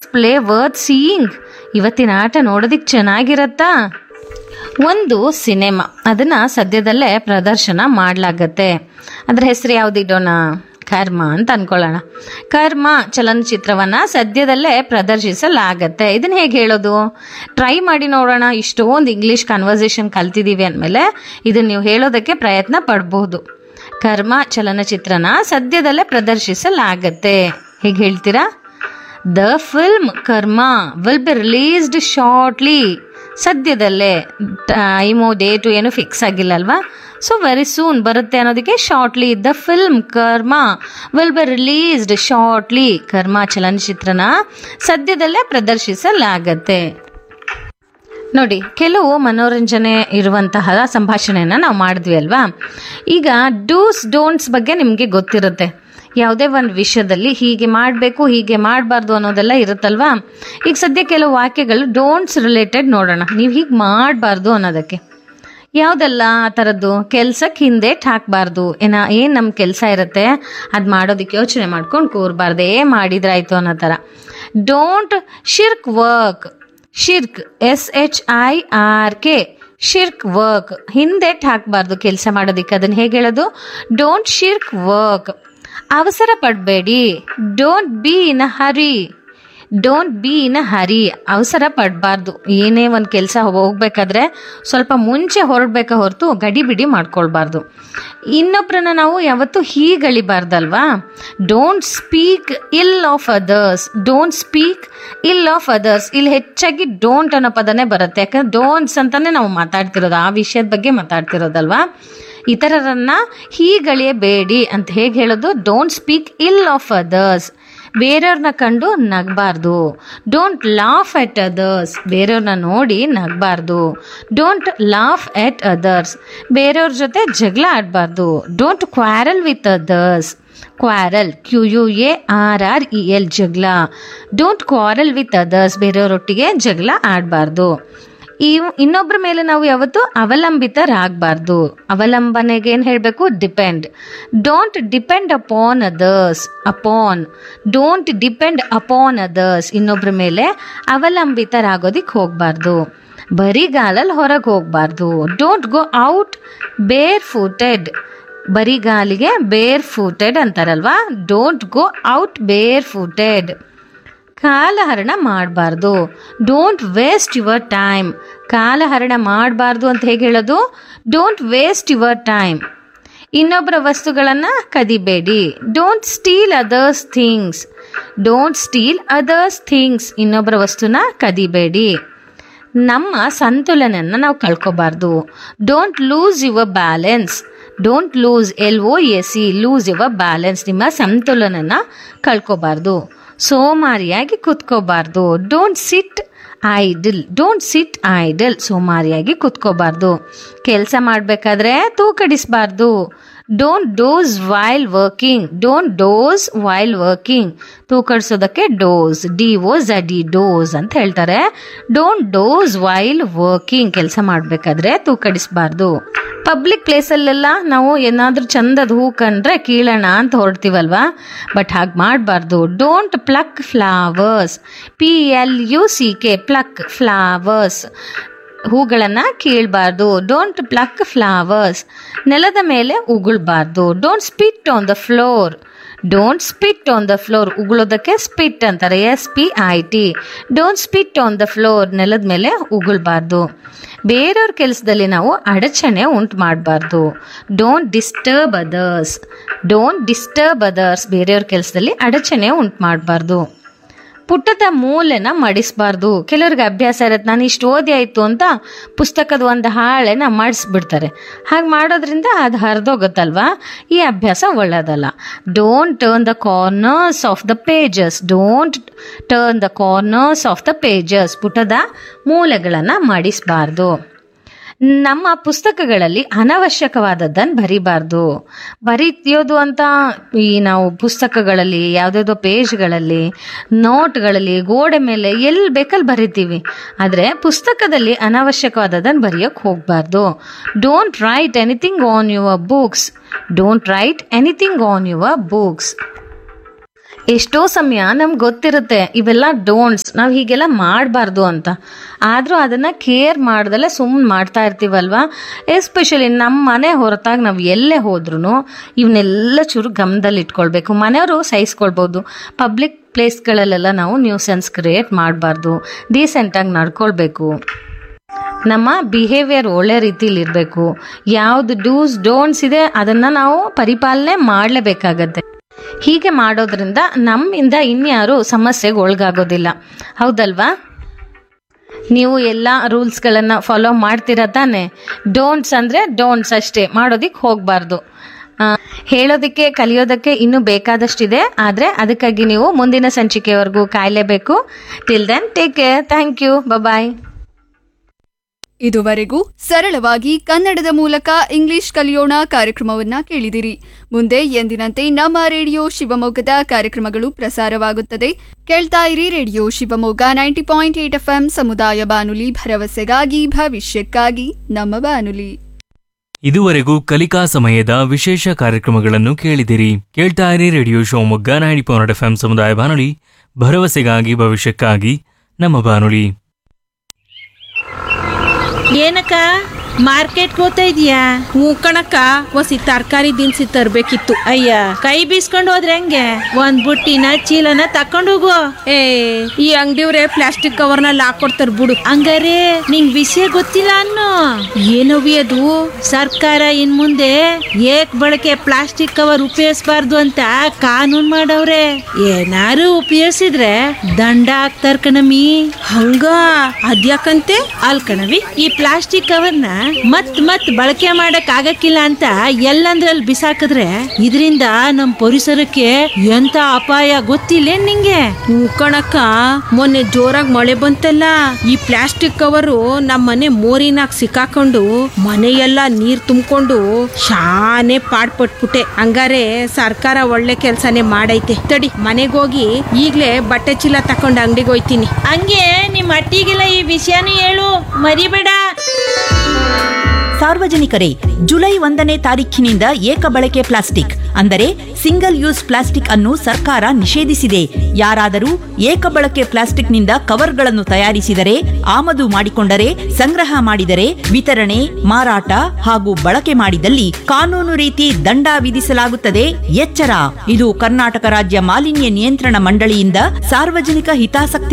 play worth seeing ಇವತ್ತಿನ ಆಟ ನೋಡೋದಿಕ್ ಚೆನ್ನಾಗಿರತ್ತಾ ಒಂದು ಸಿನಿಮಾ ಅದನ್ನ ಸದ್ಯದಲ್ಲೇ ಪ್ರದರ್ಶನ ಮಾಡಲಾಗತ್ತೆ ಅದ್ರ ಹೆಸರು ಯಾವ್ದಿಡೋಣ ಕರ್ಮ ಅಂತ ಅನ್ಕೊಳ್ಳೋಣ ಕರ್ಮ ಚಲನಚಿತ್ರವನ್ನ ಸದ್ಯದಲ್ಲೇ ಪ್ರದರ್ಶಿಸಲಾಗತ್ತೆ ಇದನ್ನ ಹೇಗೆ ಹೇಳೋದು ಟ್ರೈ ಮಾಡಿ ನೋಡೋಣ ಇಷ್ಟೊಂದು ಇಂಗ್ಲಿಷ್ ಕನ್ವರ್ಸೇಷನ್ ಕಲ್ತಿದೀವಿ ಅಂದಮೇಲೆ ಇದನ್ನ ನೀವು ಹೇಳೋದಕ್ಕೆ ಪ್ರಯತ್ನ ಪಡ್ಬೋದು ಕರ್ಮ ಚಲನಚಿತ್ರನ ಸದ್ಯದಲ್ಲೇ ಪ್ರದರ್ಶಿಸಲಾಗತ್ತೆ ಹೇಗೆ ಹೇಳ್ತೀರಾ the film Karma will be released shortly ಸದ್ಯದಲ್ಲೇ ಟೈಮು ಡೇಟು ಏನು ಫಿಕ್ಸ್ ಆಗಿಲ್ಲ ಅಲ್ವಾ ಸೊ ವೆರಿ ಸೂನ್ ಬರುತ್ತೆ ಅನ್ನೋದಕ್ಕೆ shortly the film Karma will be released shortly Karma ಚಲನಚಿತ್ರನ ಸದ್ಯದಲ್ಲೇ ಪ್ರದರ್ಶಿಸಲಾಗತ್ತೆ ನೋಡಿ ಕೆಲವು ಮನೋರಂಜನೆ ಇರುವಂತಹ ಸಂಭಾಷಣೆಯನ್ನು ನಾವು ಮಾಡಿದ್ವಿ ಅಲ್ವಾ ಈಗ ಡೂಸ್ ಡೋಂಟ್ಸ್ ಬಗ್ಗೆ ನಿಮಗೆ ಗೊತ್ತಿರುತ್ತೆ ಯಾವುದೇ ಒಂದು ವಿಷಯದಲ್ಲಿ ಹೀಗೆ ಮಾಡಬೇಕು ಹೀಗೆ ಮಾಡಬಾರ್ದು ಅನ್ನೋದೆಲ್ಲ ಇರುತ್ತಲ್ವಾ ಈಗ ಸದ್ಯ ಕೆಲವು ವಾಕ್ಯಗಳು ಡೋಂಟ್ಸ್ ರಿಲೇಟೆಡ್ ನೋಡೋಣ ನೀವು ಹೀಗೆ ಮಾಡಬಾರ್ದು ಅನ್ನೋದಕ್ಕೆ ಯಾವುದೆಲ್ಲ ಆ ಥರದ್ದು ಕೆಲ್ಸಕ್ಕೆ ಹಿಂದೆ ಹಾಕಬಾರ್ದು ಏನ ಏನು ನಮ್ಮ ಕೆಲಸ ಇರುತ್ತೆ ಅದು ಮಾಡೋದಕ್ಕೆ ಯೋಚನೆ ಮಾಡ್ಕೊಂಡು ಕೂರಬಾರ್ದು ಏ ಮಾಡಿದ್ರಾಯ್ತು ಅನ್ನೋ ಥರ don't shirk work shirk S H I R K shirk work ಹಿಂದೆ ಹಾಕಬಾರ್ದು ಕೆಲಸ ಮಾಡೋದಕ್ಕೆ ಅದನ್ನ ಹೇಗೆ ಹೇಳೋದು ಡೋಂಟ್ ಶಿರ್ಕ್ ವರ್ಕ್ ಅವಸರ ಪಡಬೇಡಿ don't be in a hurry don't be in a hurry ಅವಸರ ಪಡಬಾರ್ದು ಏನೇ ಒಂದು ಕೆಲಸ ಹೋಗ್ಬೇಕಾದ್ರೆ ಸ್ವಲ್ಪ ಮುಂಚೆ ಹೊರಡ್ಬೇಕ ಹೊರತು ಗಡಿಬಿಡಿ ಮಾಡ್ಕೊಳ್ಬಾರ್ದು ಇನ್ನೊಬ್ಬರನ್ನ ನಾವು ಯಾವತ್ತೂ ಹೀಗಳಿಬಾರ್ದಲ್ವಾ don't speak ill of others don't speak ill of others ಇಲ್ಲಿ ಹೆಚ್ಚಾಗಿ ಡೋಂಟ್ ಅನ್ನೋ ಪದನೇ ಬರುತ್ತೆ ಯಾಕಂದ್ರೆ ಡೋಂಟ್ಸ್ ಅಂತಾನೆ ನಾವು ಮಾತಾಡ್ತಿರೋದು ಆ ವಿಷಯದ ಬಗ್ಗೆ ಮಾತಾಡ್ತಿರೋದಲ್ವಾ ಇತರರನ್ನ ಹೀಗಳಿಯಬೇಡಿ ಅಂತ ಹೇಗೆ ಹೇಳೋದು don't speak ill of others ಬೇರೆಯವ್ರನ್ನ ಕಂಡು ನಗಬಾರ್ದು ಡೋಂಟ್ ಲಾಫ್ ಎಟ್ ಅದರ್ಸ್ ಬೇರೆಯವ್ರನ್ನ ನೋಡಿ ನಗಬಾರ್ದು ಡೋಂಟ್ ಲಾಫ್ ಎಟ್ ಅದರ್ಸ್ ಬೇರೆಯವ್ರ ಜೊತೆ ಜಗಳ ಆಡಬಾರ್ದು don't quarrel with others quarrel Q U A R R E L ಜಗಳ ಡೋಂಟ್ ಕ್ವಾರಲ್ ವಿತ್ ಅದರ್ಸ್ ಬೇರೆಯವರೊಟ್ಟಿಗೆ ಜಗಳ ಆಡಬಾರ್ದು ಈ ಇನ್ನೊಬ್ಬರ ಮೇಲೆ ನಾವು ಯಾವತ್ತು ಅವಲಂಬಿತರಾಗಬಾರ್ದು ಅವಲಂಬನೆಗೆ ಏನು ಹೇಳಬೇಕು depend don't depend upon others upon don't depend upon others ಇನ್ನೊಬ್ಬರ ಮೇಲೆ ಅವಲಂಬಿತರಾಗೋದಿಕ್ಕೆ ಹೋಗಬಾರ್ದು ಬರಿಗಾಲಲ್ಲಿ ಹೊರಗೆ ಹೋಗಬಾರ್ದು don't go out barefooted ಬರಿಗಾಲಿಗೆ ಬೇರ್ ಫೂಟೆಡ್ ಅಂತಾರಲ್ವಾ don't go out barefooted ಕಾಲಹರಣ ಮಾಡಬಾರ್ದು ಡೋಂಟ್ ವೇಸ್ಟ್ ಯುವರ್ ಟೈಮ್ ಕಾಲಹರಣ ಮಾಡಬಾರ್ದು ಅಂತ ಹೇಗೆ ಹೇಳೋದು ಡೋಂಟ್ ವೇಸ್ಟ್ ಯುವರ್ ಟೈಮ್ ಇನ್ನೊಬ್ಬರ ವಸ್ತುಗಳನ್ನು ಕದಿಬೇಡಿ don't steal others things don't steal others things ಇನ್ನೊಬ್ಬರ ವಸ್ತುನ ಕದಿಬೇಡಿ ನಮ್ಮ ಸಂತುಲನನ ನಾವು ಕಳ್ಕೊಬಾರ್ದು don't lose your balance don't lose L O S C lose your balance ನಿಮ್ಮ ಸಂತುಲನನ ಕಳ್ಕೊಬಾರ್ದು ಸೋಮಾರಿಯಾಗಿ ಕುತ್ಕೋಬಾರ್ದು don't sit idle don't sit idle ಸೋಮಾರಿಯಾಗಿ ಕುತ್ಕೋಬಾರ್ದು ಕೆಲಸ ಮಾಡಬೇಕಾದ್ರೆ ತೂಕಡಿಸಬಾರ್ದು don't doze while working don't doze while working ತೂಕಡಿಸೋದಕ್ಕೆ doze D O D doze ಅಂತ ಹೇಳ್ತಾರೆ ಡೋಂಟ್ ಡೋಸ್ ವೈಲ್ ವರ್ಕಿಂಗ್ ಕೆಲಸ ಮಾಡಬೇಕಾದ್ರೆ ತೂಕಡಿಸಬಾರ್ದು ಪಬ್ಲಿಕ್ ಪ್ಲೇಸಲ್ಲೆಲ್ಲ ನಾವು ಏನಾದರೂ ಚಂದದ ಹೂ ಕಂಡ್ರೆ ಕೀಳೋಣ ಅಂತ ಹೊರಡ್ತೀವಲ್ವಾ ಬಟ್ ಹಾಗೆ ಮಾಡಬಾರ್ದು don't pluck flowers P L U C K pluck flowers ಹೂಗಳನ್ನು ಕೀಳಬಾರ್ದು ಡೋಂಟ್ ಪ್ಲಕ್ ಫ್ಲವರ್ಸ್ ನೆಲದ ಮೇಲೆ ಉಗುಳ್ಬಾರ್ದು don't spit on the floor don't spit on the floor ಉಗುಳೋದಕ್ಕೆ ಸ್ಪಿಟ್ ಅಂತಾರೆ S P I T don't spit on the floor ನೆಲದ ಮೇಲೆ ಉಗುಳ್ಬಾರ್ದು ಬೇರೆಯವ್ರ ಕೆಲಸದಲ್ಲಿ ನಾವು ಅಡಚಣೆ ಉಂಟು ಮಾಡಬಾರ್ದು don't disturb others don't disturb others ಬೇರೆಯವ್ರ ಕೆಲಸದಲ್ಲಿ ಅಡಚಣೆ ಉಂಟು ಮಾಡಬಾರ್ದು ಪುಟದ ಮೂಲೆನ ಮಡಿಸ್ಬಾರ್ದು ಕೆಲವ್ರಿಗೆ ಅಭ್ಯಾಸ ಇರತ್ತೆ ನಾನು ಇಷ್ಟು ಓದಿ ಆಯಿತು ಅಂತ ಪುಸ್ತಕದ ಒಂದು ಹಾಳೆನ ಮಾಡಿಸ್ಬಿಡ್ತಾರೆ ಹಾಗೆ ಮಾಡೋದ್ರಿಂದ ಅದು ಹರಿದೋಗುತ್ತಲ್ವಾ ಈ ಅಭ್ಯಾಸ ಒಳ್ಳೆಯದಲ್ಲ don't turn the corners of the pages don't turn the corners of the pages ಪುಟದ ಮೂಲೆಗಳನ್ನು ಮಡಿಸಬಾರ್ದು ನಮ್ಮ ಪುಸ್ತಕಗಳಲ್ಲಿ ಅನವಶ್ಯಕವಾದದ್ದನ್ನು ಬರಿಬಾರ್ದು ಬರೀತಿಯೋದು ಅಂತ ಈ ನಾವು ಪುಸ್ತಕಗಳಲ್ಲಿ ಯಾವುದ್ಯಾವುದೋ ಪೇಜ್ಗಳಲ್ಲಿ ನೋಟ್ಗಳಲ್ಲಿ ಗೋಡೆ ಮೇಲೆ ಎಲ್ಲಿ ಬೇಕಲ್ಲಿ ಬರಿತೀವಿ ಆದರೆ ಪುಸ್ತಕದಲ್ಲಿ ಅನವಶ್ಯಕವಾದದ್ದನ್ನು ಬರೆಯೋಕ್ಕೆ ಹೋಗಬಾರ್ದು don't write anything on your books don't write anything on your books ಎಷ್ಟೋ ಸಮಯ ನಮ್ಗೆ ಗೊತ್ತಿರುತ್ತೆ ಇವೆಲ್ಲ ಡೋಂಟ್ಸ್ ನಾವು ಹೀಗೆಲ್ಲ ಮಾಡಬಾರ್ದು ಅಂತ ಆದರೂ ಅದನ್ನು ಕೇರ್ ಮಾಡ್ದಲೆ ಸುಮ್ಮನೆ ಮಾಡ್ತಾ ಇರ್ತೀವಲ್ವಾ ಎಸ್ಪೆಷಲಿ ನಮ್ಮ ಮನೆ ಹೊರತಾಗಿ ನಾವು ಎಲ್ಲೇ ಹೋದ್ರೂ ಇವನ್ನೆಲ್ಲ ಚೂರು ಗಮನದಲ್ಲಿ ಇಟ್ಕೊಳ್ಬೇಕು ಮನೆಯವರು ಸಹಿಸ್ಕೊಳ್ಬೋದು ಪಬ್ಲಿಕ್ ಪ್ಲೇಸ್ಗಳಲ್ಲೆಲ್ಲ ನಾವು ನ್ಯೂಸೆನ್ಸ್ ಕ್ರಿಯೇಟ್ ಮಾಡಬಾರ್ದು ಡೀಸೆಂಟಾಗಿ ನಡ್ಕೊಳ್ಬೇಕು ನಮ್ಮ ಬಿಹೇವಿಯರ್ ಒಳ್ಳೆ ರೀತಿಲಿ ಇರಬೇಕು ಯಾವುದು ಡೂಸ್ ಡೋಂಟ್ಸ್ ಇದೆ ಅದನ್ನು ನಾವು ಪರಿಪಾಲನೆ ಮಾಡಲೇಬೇಕಾಗತ್ತೆ ಹೀಗೆ ಮಾಡೋದ್ರಿಂದ ನಮ್ಮಿಂದ ಇನ್ಯಾರು ಸಮಸ್ಯೆಗೆ ಒಳಗಾಗೋದಿಲ್ಲ ಹೌದಲ್ವಾ ನೀವು ಎಲ್ಲ ರೂಲ್ಸ್ಗಳನ್ನು ಫಾಲೋ ಮಾಡ್ತೀರಾ ತಾನೆ ಡೋಂಟ್ಸ್ ಅಂದರೆ ಡೋಂಟ್ಸ್ ಅಷ್ಟೇ ಮಾಡೋದಕ್ಕೆ ಹೋಗಬಾರ್ದು ಹೇಳೋದಕ್ಕೆ ಕಲಿಯೋದಕ್ಕೆ ಇನ್ನೂ ಬೇಕಾದಷ್ಟಿದೆ ಆದರೆ ಅದಕ್ಕಾಗಿ ನೀವು ಮುಂದಿನ ಸಂಚಿಕೆವರೆಗೂ ಕಾಯಲೇಬೇಕು till then take care thank you bye ಇದುವರೆಗೂ ಸರಳವಾಗಿ ಕನ್ನಡದ ಮೂಲಕ ಇಂಗ್ಲಿಷ್ ಕಲಿಯೋಣ ಕಾರ್ಯಕ್ರಮವನ್ನ ಕೇಳಿದಿರಿ ಮುಂದೆ ಎಂದಿನಂತೆ ನಮ್ಮ ರೇಡಿಯೋ ಶಿವಮೊಗ್ಗದ ಕಾರ್ಯಕ್ರಮಗಳು ಪ್ರಸಾರವಾಗುತ್ತದೆ ಕೇಳ್ತಾ ಇರಿ radio Shivamogga ninety point eight F ಸಮುದಾಯ ಬಾನುಲಿ ಭರವಸೆಗಾಗಿ ಭವಿಷ್ಯಕ್ಕಾಗಿ ನಮ್ಮ ಬಾನುಲಿ ಇದುವರೆಗೂ ಕಲಿಕಾ ಸಮಯದ ವಿಶೇಷ ಕಾರ್ಯಕ್ರಮಗಳನ್ನು ಕೇಳಿದಿರಿ ಕೇಳ್ತಾ ಇರಿ radio Shivamogga ninety point F ಸಮುದಾಯ ಬಾನುಲಿ ಭರವಸೆಗಾಗಿ ಭವಿಷ್ಯಕ್ಕಾಗಿ ನಮ್ಮ ಬಾನುಲಿ ಏನಕ್ಕ ಮಾರ್ಕೆಟ್ ಹೋಗ್ತಾ ಇದೀಯಾ ಹ್ಞೂ ಕಣಕ್ಕ ಒಸಿ ತರಕಾರಿ ದಿನಸಿ ತರ್ಬೇಕಿತ್ತು ಅಯ್ಯ ಕೈ ಬೀಸ್ಕೊಂಡು ಹೋದ್ರೆ ಹೆಂಗೆ ಒಂದ್ ಬುಟ್ಟಿನ ಚೀಲನ ತಕೊಂಡು ಹೋಗು ಏ ಈ ಅಂಗಡಿಯವ್ರೆ ಪ್ಲಾಸ್ಟಿಕ್ ಕವರ್ನಲ್ಲಿ ಹಾಕೊಡ್ತಾರ ಬಿಡು ಹಂಗಾರೆ ನಿಂಗ್ ವಿಷಯ ಗೊತ್ತಿಲ್ಲ ಅನ್ನೋ ಏನವಿ ಅದು ಸರ್ಕಾರ ಇನ್ ಮುಂದೆ ಏಕ್ ಬಳಕೆ ಪ್ಲಾಸ್ಟಿಕ್ ಕವರ್ ಉಪಯೋಗಿಸಬಾರ್ದು ಅಂತ ಕಾನೂನ್ ಮಾಡವ್ರೆ ಏನಾರು ಉಪಯೋಗಿಸಿದ್ರೆ ದಂಡ ಹಾಕ್ತಾರ ಕಣಮಿ ಹಂಗ ಅದ್ಯಾಕಂತೆ ಅಲ್ ಕಣವಿ ಈ ಪ್ಲಾಸ್ಟಿಕ್ ಕವರ್ನ ಮತ್ ಮತ್ ಬಳಕೆ ಮಾಡಕ್ ಆಗಕ್ಕಿಲ್ಲ ಅಂತ ಎಲ್ಲಂದ್ರಲ್ಲಿ ಬಿಸಾಕಿದ್ರೆ ಇದರಿಂದ ನಮ್ ಪರಿಸರಕ್ಕೆ ಎಂತ ಅಪಾಯ ಗೊತ್ತಿಲ್ಲ ನಿಂಗೆ ಕಣಕ್ಕ ಮೊನ್ನೆ ಜೋರಾಗಿ ಮಳೆ ಬಂತಲ್ಲ ಈ ಪ್ಲಾಸ್ಟಿಕ್ ಕವರು ನಮ್ಮ ಮನೆ ಮೋರಿನಾಗ ಸಿಕ್ಕಾಕೊಂಡು ಮನೆಯೆಲ್ಲ ನೀರ್ ತುಂಬಿಕೊಂಡು ಶಾನೆ ಪಾಡ್ಪಟ್ಬಿಟ್ಟೆ ಹಂಗಾರೆ ಸರ್ಕಾರ ಒಳ್ಳೆ ಕೆಲ್ಸನೇ ಮಾಡೈತೆ ತಡಿ ಮನೆಗೋಗಿ ಈಗ್ಲೇ ಬಟ್ಟೆ ಚೀಲ ತಕೊಂಡು ಅಂಗಡಿಗೆ ಹೋಯ್ತೀನಿ ಹಂಗೆ ನಿಮ್ ಅಟ್ಟಿಗೆಲ್ಲ ಈ ವಿಷಯನೂ ಹೇಳು ಮರಿಬೇಡ ಸಾರ್ವಜನಿಕರೇ ಜುಲೈ ಒಂದನೇ ತಾರೀಖಿನಿಂದ ಏಕ ಬಳಕೆ ಪ್ಲಾಸ್ಟಿಕ್ ಅಂದರೆ ಸಿಂಗಲ್ ಯೂಸ್ ಪ್ಲಾಸ್ಟಿಕ್ ಅನ್ನು ಸರ್ಕಾರ ನಿಷೇಧಿಸಿದೆ ಯಾರಾದರೂ ಏಕ ಬಳಕೆ ಪ್ಲಾಸ್ಟಿಕ್ನಿಂದ ಕವರ್ಗಳನ್ನು ತಯಾರಿಸಿದರೆ ಆಮದು ಮಾಡಿಕೊಂಡರೆ ಸಂಗ್ರಹ ಮಾಡಿದರೆ ವಿತರಣೆ ಮಾರಾಟ ಹಾಗೂ ಬಳಕೆ ಮಾಡಿದಲ್ಲಿ ಕಾನೂನು ರೀತಿ ದಂಡ ವಿಧಿಸಲಾಗುತ್ತದೆ ಎಚ್ಚರ ಇದು ಕರ್ನಾಟಕ ರಾಜ್ಯ ಮಾಲಿನ್ಯ ನಿಯಂತ್ರಣ ಮಂಡಳಿಯಿಂದ ಸಾರ್ವಜನಿಕ ಹಿತಾಸಕ್ತಿ